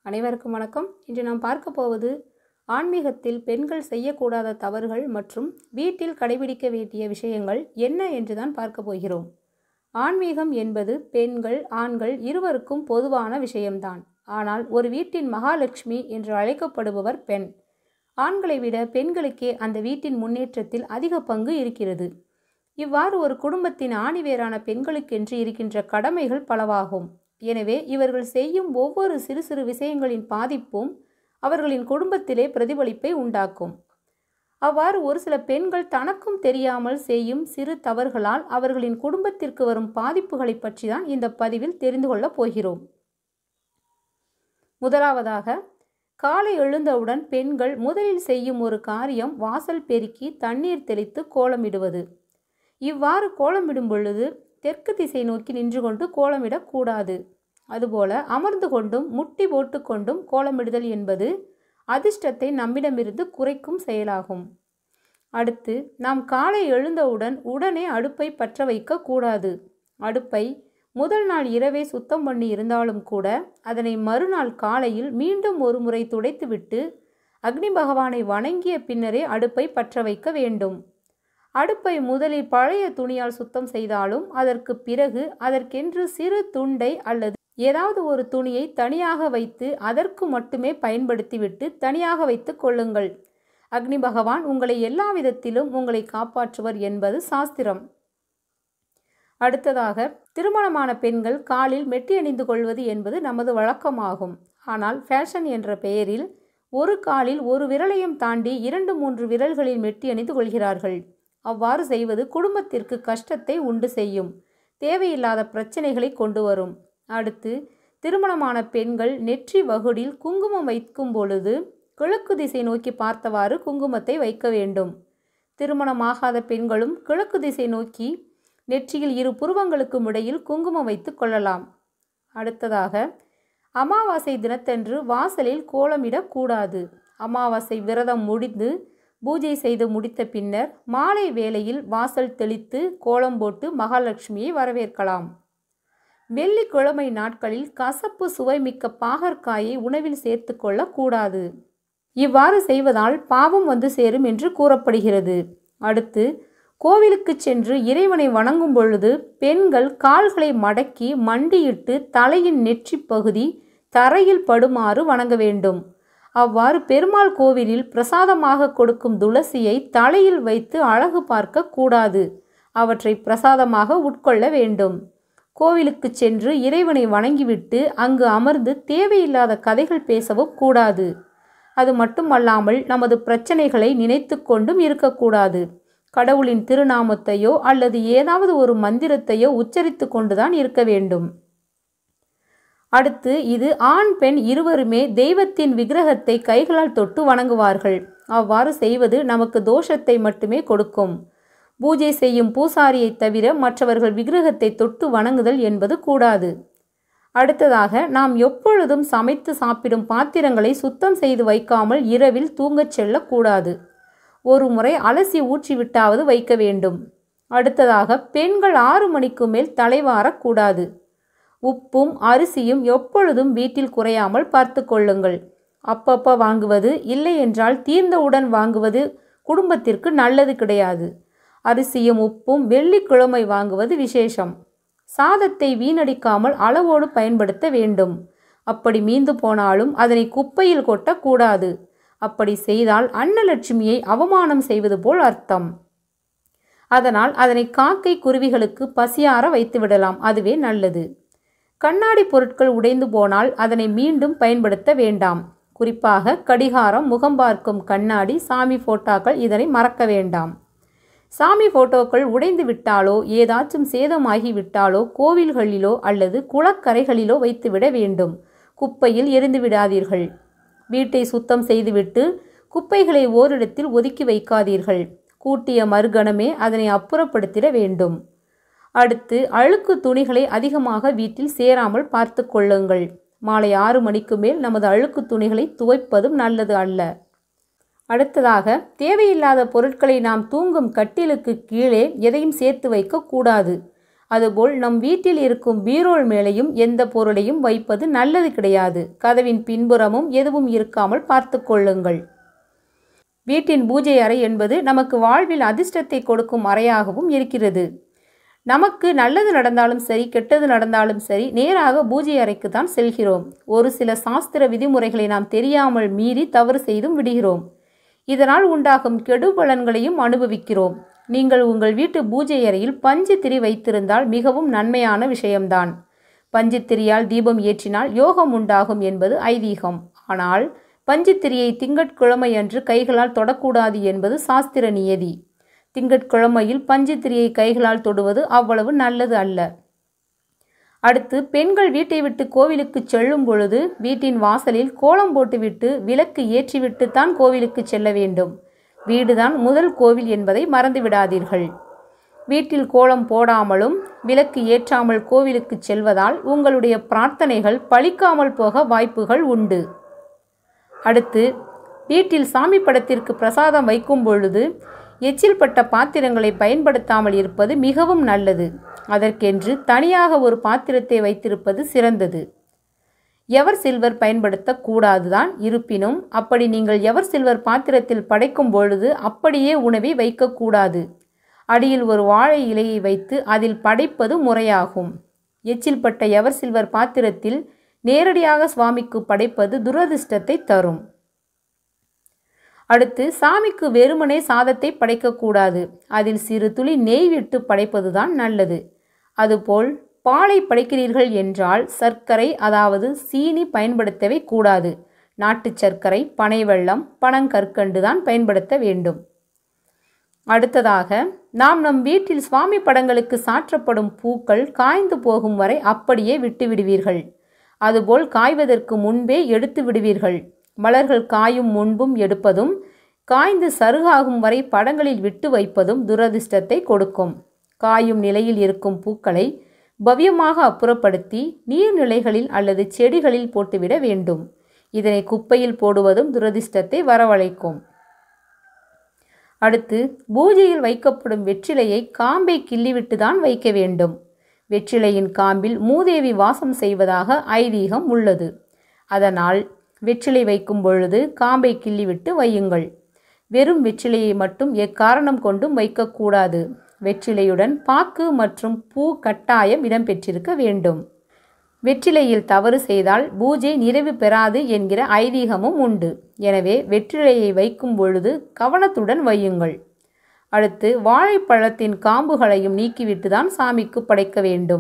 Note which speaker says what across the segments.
Speaker 1: அனைவருக்கும் வணக்கம் இன்று நாம் பார்க்க போவது ஆன்மீகத்தில் பெண்கள் செய்யக்கூடாத தவறுகள் மற்றும் வீட்டில் கடைபிடிக்க வேண்டிய விஷயங்கள் என்ன என்றுதான் பார்க்க போகிறோம் ஆன்மீகம் என்பது பெண்கள் ஆண்கள் இருவருக்கும் பொதுவான விஷயம்தான் ஆனால் ஒரு வீட்டின் மகாலட்சுமி என்று அழைக்கப்படுபவர் பெண் ஆண்களை விட பெண்களுக்கே அந்த வீட்டின் முன்னேற்றத்தில் அதிக பங்கு இருக்கிறது இவ்வாறு ஒரு குடும்பத்தின் ஆணிவேரான பெண்களுக்கென்று இருக்கின்ற கடமைகள் பலவாகும் எனவே இவர்கள் செய்யும் ஒவ்வொரு சிறு சிறு விஷயங்களின் பாதிப்பும் அவர்களின் குடும்பத்திலே பிரதிபலிப்பை உண்டாக்கும் அவ்வாறு ஒரு சில பெண்கள் தனக்கும் தெரியாமல் செய்யும் சிறு தவறுகளால் அவர்களின் குடும்பத்திற்கு வரும் பாதிப்புகளை பற்றி தான் இந்த பதிவில் தெரிந்து கொள்ளப் போகிறோம் முதலாவதாக காலை எழுந்தவுடன் பெண்கள் முதலில் செய்யும் ஒரு காரியம் வாசல் பெருக்கி தண்ணீர் தெளித்து கோலமிடுவது இவ்வாறு கோலமிடும் பொழுது தெற்கு திசை நோக்கி நின்று கொண்டு கோலமிடக்கூடாது அதுபோல அமர்ந்து கொண்டும் முட்டி போட்டுக்கொண்டும் கோலமிடுதல் என்பது அதிர்ஷ்டத்தை நம்மிடமிருந்து குறைக்கும் செயலாகும் அடுத்து நாம் காலை எழுந்தவுடன் உடனே அடுப்பை பற்ற வைக்க கூடாது அடுப்பை முதல் நாள் இரவே சுத்தம் பண்ணி இருந்தாலும் கூட அதனை மறுநாள் காலையில் மீண்டும் ஒரு முறை துடைத்துவிட்டு அக்னி பகவானை வணங்கிய பின்னரே அடுப்பை பற்ற வைக்க வேண்டும் அடுப்பை முதலில் பழைய துணியால் சுத்தம் செய்தாலும் அதற்கு பிறகு அதற்கென்று சிறு துண்டை அல்லது ஏதாவது ஒரு துணியை தனியாக வைத்து அதற்கு மட்டுமே பயன்படுத்திவிட்டு தனியாக வைத்து கொள்ளுங்கள் அக்னி பகவான் உங்களை எல்லா விதத்திலும் உங்களை காப்பாற்றுவர் என்பது சாஸ்திரம் அடுத்ததாக திருமணமான பெண்கள் காலில் மெட்டி அணிந்து கொள்வது என்பது நமது வழக்கமாகும் ஆனால் ஃபேஷன் என்ற பெயரில் ஒரு காலில் ஒரு விரலையும் தாண்டி இரண்டு மூன்று விரல்களில் மெட்டி அணிந்து கொள்கிறார்கள் அவ்வாறு செய்வது குடும்பத்திற்கு கஷ்டத்தை உண்டு செய்யும் தேவையில்லாத பிரச்சனைகளை கொண்டு வரும் அடுத்து திருமணமான பெண்கள் நெற்றி வகுடில் குங்குமம் வைக்கும் பொழுது கிழக்கு திசை நோக்கி பார்த்தவாறு குங்குமத்தை வைக்க வேண்டும் திருமணமாகாத பெண்களும் கிழக்கு திசை நோக்கி நெற்றியில் இரு புருவங்களுக்கும் இடையில் குங்குமம் வைத்து கொள்ளலாம் அடுத்ததாக அமாவாசை தினத்தன்று வாசலில் கோலமிடக்கூடாது அமாவாசை விரதம் முடிந்து பூஜை செய்து முடித்த பின்னர் மாலை வேளையில் வாசல் தெளித்து கோலம் போட்டு மகாலட்சுமியை வரவேற்கலாம் வெள்ளிக்கிழமை நாட்களில் கசப்பு சுவைமிக்க பாகற்காயை உணவில் சேர்த்து கொள்ளக்கூடாது இவ்வாறு செய்வதால் பாவம் வந்து சேரும் என்று கூறப்படுகிறது அடுத்து கோவிலுக்கு சென்று இறைவனை வணங்கும் பொழுது பெண்கள் கால்களை மடக்கி மண்டியிட்டு தலையின் நெற்றி பகுதி தரையில் படுமாறு வணங்க வேண்டும் அவ்வாறு பெருமாள் கோவிலில் பிரசாதமாக கொடுக்கும் துளசியை தலையில் வைத்து அழகு பார்க்க கூடாது அவற்றை பிரசாதமாக உட்கொள்ள வேண்டும் கோவிலுக்கு சென்று இறைவனை வணங்கிவிட்டு அங்கு அமர்ந்து தேவையில்லாத கதைகள் பேசவும் கூடாது அது மட்டுமல்லாமல் நமது பிரச்சனைகளை நினைத்து கொண்டும் இருக்கக்கூடாது கடவுளின் திருநாமத்தையோ அல்லது ஏதாவது ஒரு மந்திரத்தையோ உச்சரித்து கொண்டுதான் இருக்க வேண்டும் அடுத்து இது ஆண் பெண் இருவருமே தெய்வத்தின் விக்கிரகத்தை கைகளால் தொட்டு வணங்குவார்கள் அவ்வாறு செய்வது நமக்கு தோஷத்தை மட்டுமே கொடுக்கும் பூஜை செய்யும் பூசாரியை தவிர மற்றவர்கள் விக்கிரகத்தை தொட்டு வணங்குதல் என்பது கூடாது அடுத்ததாக நாம் எப்பொழுதும் சமைத்து சாப்பிடும் பாத்திரங்களை சுத்தம் செய்து வைக்காமல் இரவில் தூங்கச் செல்லக்கூடாது ஒரு முறை அலசி ஊற்றிவிட்டாவது வைக்க வேண்டும் அடுத்ததாக பெண்கள் ஆறு மணிக்கு மேல் தலைவாரக்கூடாது உப்பும் அரிசியும் எப்பொழுதும் வீட்டில் குறையாமல் பார்த்து கொள்ளுங்கள் அப்பப்போ வாங்குவது இல்லை என்றால் தீர்ந்தவுடன் வாங்குவது குடும்பத்திற்கு நல்லது கிடையாது அரிசியும் உப்பும் வெள்ளிக்கிழமை வாங்குவது விசேஷம் சாதத்தை வீணடிக்காமல் அளவோடு பயன்படுத்த வேண்டும் அப்படி மீந்து போனாலும் அதனை குப்பையில் கொட்டக்கூடாது அப்படி செய்தால் அன்னலட்சுமியை அவமானம் செய்வது போல் அர்த்தம் அதனால் அதனை காக்கை குருவிகளுக்கு பசியார வைத்து விடலாம் அதுவே நல்லது கண்ணாடி பொருட்கள் உடைந்து போனால் அதனை மீண்டும் பயன்படுத்த வேண்டாம் குறிப்பாக கடிகாரம் முகம் பார்க்கும் கண்ணாடி சாமி போட்டாக்கள் இதனை மறக்க வேண்டாம் சாமி போட்டோக்கள் உடைந்து விட்டாலோ ஏதாச்சும் சேதமாகி விட்டாலோ கோவில்களிலோ அல்லது குளக்கரைகளிலோ வைத்துவிட வேண்டும் குப்பையில் எரிந்து விடாதீர்கள் வீட்டை சுத்தம் செய்துவிட்டு குப்பைகளை ஓரிடத்தில் ஒதுக்கி வைக்காதீர்கள் கூட்டிய மறுகணமே அதனை அப்புறப்படுத்திட வேண்டும் அடுத்து அழுக்கு துணிகளை அதிகமாக வீட்டில் சேராமல் பார்த்து கொள்ளுங்கள் மாலை ஆறு மணிக்கு மேல் நமது அழுக்கு துணிகளை துவைப்பதும் நல்லது அல்ல அடுத்ததாக தேவையில்லாத பொருட்களை நாம் தூங்கும் கட்டிலுக்கு கீழே எதையும் சேர்த்து வைக்க கூடாது அதுபோல் நம் வீட்டில் இருக்கும் பீரோல் மேலேயும் எந்த பொருளையும் வைப்பது நல்லது கிடையாது கதவின் பின்புறமும் எதுவும் இருக்காமல் பார்த்து கொள்ளுங்கள் வீட்டின் பூஜை அறை என்பது நமக்கு வாழ்வில் அதிர்ஷ்டத்தை கொடுக்கும் அறையாகவும் இருக்கிறது நமக்கு நல்லது நடந்தாலும் சரி கெட்டது நடந்தாலும் சரி நேராக பூஜை அறைக்கு தான் செல்கிறோம் ஒரு சில சாஸ்திர விதிமுறைகளை நாம் தெரியாமல் மீறி தவறு செய்தும் விடுகிறோம் இதனால் உண்டாகும் கெடுபலன்களையும் அனுபவிக்கிறோம் நீங்கள் உங்கள் வீட்டு பூஜை அறையில் பஞ்சு திரி வைத்திருந்தால் மிகவும் நன்மையான விஷயம்தான் பஞ்சு திரியால் தீபம் ஏற்றினால் யோகம் உண்டாகும் என்பது ஐதீகம் ஆனால் பஞ்சுத்திரியை திங்கட்கிழமை அன்று கைகளால் தொடக்கூடாது என்பது சாஸ்திர நியதி திங்கட்கிழமையில் பஞ்சுத்திரியை கைகளால் தொடுவது அவ்வளவு நல்லது அல்ல அடுத்து பெண்கள் வீட்டை விட்டு கோவிலுக்கு செல்லும் பொழுது வீட்டின் வாசலில் கோலம் போட்டுவிட்டு விளக்கு ஏற்றிவிட்டு தான் கோவிலுக்கு செல்ல வேண்டும் வீடுதான் முதல் கோவில் என்பதை மறந்து விடாதீர்கள் வீட்டில் கோலம் போடாமலும் விளக்கு ஏற்றாமல் கோவிலுக்கு செல்வதால் உங்களுடைய பிரார்த்தனைகள் பலிக்காமல் போக வாய்ப்புகள் உண்டு அடுத்து வீட்டில் சாமி படத்திற்கு பிரசாதம் வைக்கும் பொழுது எச்சில் பட்ட பாத்திரங்களை பயன்படுத்தாமல் இருப்பது மிகவும் நல்லது அதற்கென்று தனியாக ஒரு பாத்திரத்தை வைத்திருப்பது சிறந்தது எவர் சில்வர் பயன்படுத்தக்கூடாதுதான் இருப்பினும் அப்படி நீங்கள் எவர் சில்வர் பாத்திரத்தில் படைக்கும் பொழுது அப்படியே உணவை வைக்கக்கூடாது அடியில் ஒரு வாழை இலையை வைத்து அதில் படைப்பது முறையாகும் எச்சில் பட்ட எவர் சில்வர் பாத்திரத்தில் நேரடியாக சுவாமிக்கு படைப்பது துரதிர்ஷ்டத்தை தரும் அடுத்து சாமிக்கு வெறுமனே சாதத்தை படைக்கக்கூடாது அதில் சிறு துளி நெய் விட்டு படைப்பதுதான் நல்லது அதுபோல் பாலை படைக்கிறீர்கள் என்றால் சர்க்கரை அதாவது சீனி பயன்படுத்தவே கூடாது நாட்டு சர்க்கரை பனை வெள்ளம் பனங்கற்கண்டு தான் பயன்படுத்த வேண்டும் அடுத்ததாக நாம் நம் வீட்டில் சுவாமி படங்களுக்கு சாற்றப்படும் பூக்கள் காய்ந்து போகும் வரை அப்படியே விட்டு விடுவீர்கள் அதுபோல் காய்வதற்கு முன்பே எடுத்து விடுவீர்கள் மலர்கள் காயும் முன்பும் எடுப்பதும் காய்ந்து சருகாகும் வரை படங்களில் விட்டு வைப்பதும் துரதிர்ஷ்டத்தை கொடுக்கும் காயும் நிலையில் இருக்கும் பூக்களை பவ்யமாக அப்புறப்படுத்தி நீர்நிலைகளில் அல்லது செடிகளில் போட்டுவிட வேண்டும் இதனை குப்பையில் போடுவதும் துரதிர்ஷ்டத்தை வரவழைக்கும் அடுத்து பூஜையில் வைக்கப்படும் வெற்றிலையை காம்பை கிள்ளிவிட்டு தான் வைக்க வேண்டும் வெற்றிலையின் காம்பில் மூதேவி வாசம் செய்வதாக ஐதீகம் உள்ளது அதனால் வெற்றிலை வைக்கும் பொழுது காம்பை கிள்ளிவிட்டு வையுங்கள் வெறும் வெற்றிலையை மட்டும் எக்காரணம் கொண்டும் வைக்கக்கூடாது வெற்றிலையுடன் பாக்கு மற்றும் பூ கட்டாயம் இடம்பெற்றிருக்க வேண்டும் வெற்றிலையில் தவறு செய்தால் பூஜை நிறைவு பெறாது என்கிற ஐதீகமும் உண்டு எனவே வெற்றிலையை வைக்கும் பொழுது கவனத்துடன் வையுங்கள் அடுத்து வாழைப்பழத்தின் காம்புகளையும் நீக்கிவிட்டு தான் சாமிக்கு படைக்க வேண்டும்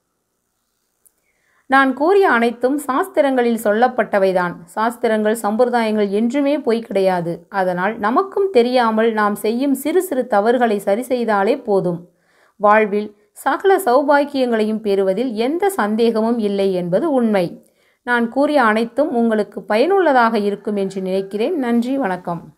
Speaker 1: நான் கூறிய அனைத்தும் சாஸ்திரங்களில் சொல்லப்பட்டவைதான் சாஸ்திரங்கள் சம்பிரதாயங்கள் என்றுமே பொய் கிடையாது அதனால் நமக்கும் தெரியாமல் நாம் செய்யும் சிறு சிறு தவறுகளை சரி செய்தாலே போதும் வாழ்வில் சகல சௌபாக்கியங்களையும் பெறுவதில் எந்த சந்தேகமும் இல்லை என்பது உண்மை நான் கூறிய அனைத்தும் உங்களுக்கு பயனுள்ளதாக இருக்கும் என்று நினைக்கிறேன் நன்றி வணக்கம்